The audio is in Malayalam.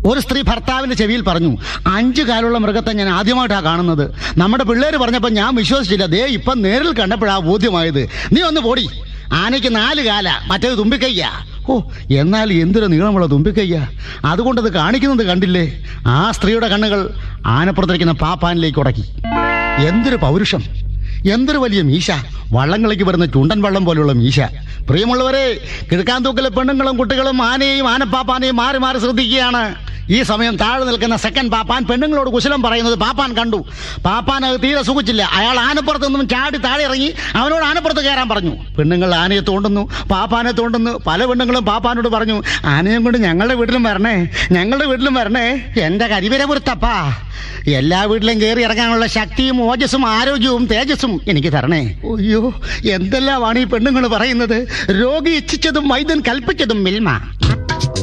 ഒരു സ്ത്രീ ഭർത്താവിന്റെ ചെവിയിൽ പറഞ്ഞു അഞ്ചു കാലുള്ള മൃഗത്തെ ഞാൻ ആദ്യമായിട്ടാണ് കാണുന്നത് നമ്മുടെ പിള്ളേര് പറഞ്ഞപ്പോൾ ഞാൻ വിശ്വസിച്ചില്ല ദേ ഇപ്പം നേരിൽ കണ്ടപ്പോഴാ ബോധ്യമായത് നീ ഒന്ന് പോടി ആനയ്ക്ക് നാല് കാല മറ്റേത് തുമ്പിക്കയ്യ ഓ എന്നാൽ എന്തൊരു നീളമുള്ള തുമ്പിക്കയ്യ അതുകൊണ്ടത് കാണിക്കുന്നത് കണ്ടില്ലേ ആ സ്ത്രീയുടെ കണ്ണുകൾ ആനപ്പുറത്തിരിക്കുന്ന പാപ്പാനിലേക്ക് ഉടക്കി എന്തൊരു പൗരുഷം എന്തൊരു വലിയ മീശ വള്ളങ്ങളിലേക്ക് വരുന്ന ചുണ്ടൻ വള്ളം പോലെയുള്ള മീശ പ്രിയമുള്ളവരെ കിഴക്കാന്തൂക്കിലെ പെണ്ണുങ്ങളും കുട്ടികളും ആനയെയും ആനപ്പാപ്പാനെയും മാറി മാറി ശ്രദ്ധിക്കുകയാണ് ഈ സമയം താഴെ നിൽക്കുന്ന സെക്കൻഡ് പാപ്പാൻ പെണ്ണുങ്ങളോട് കുശലം പറയുന്നത് പാപ്പാൻ കണ്ടു പാപ്പാൻ അത് തീരെ സുഖിച്ചില്ല അയാൾ ആനപ്പുറത്ത് നിന്നും ചാടി താഴെ ഇറങ്ങി അവനോട് ആനപ്പുറത്ത് കയറാൻ പറഞ്ഞു പെണ്ണുങ്ങൾ ആനയെ തോണ്ടുന്നു പാപ്പാനെ തോണ്ടുന്നു പല പെണ്ണുങ്ങളും പാപ്പാനോട് പറഞ്ഞു ആനയും കൊണ്ട് ഞങ്ങളുടെ വീട്ടിലും വരണേ ഞങ്ങളുടെ വീട്ടിലും വരണേ എന്റെ കരിവരപുരത്തപ്പാ എല്ലാ വീട്ടിലും കയറി ഇറങ്ങാനുള്ള ശക്തിയും ഓജസ്സും ആരോഗ്യവും തേജസ്സും എനിക്ക് തരണേ അയ്യോ എന്തെല്ലാമാണ് ഈ പെണ്ണുങ്ങൾ പറയുന്നത് രോഗി ഇച്ഛിച്ചതും വൈദ്യൻ കൽപ്പിച്ചതും മിൽമ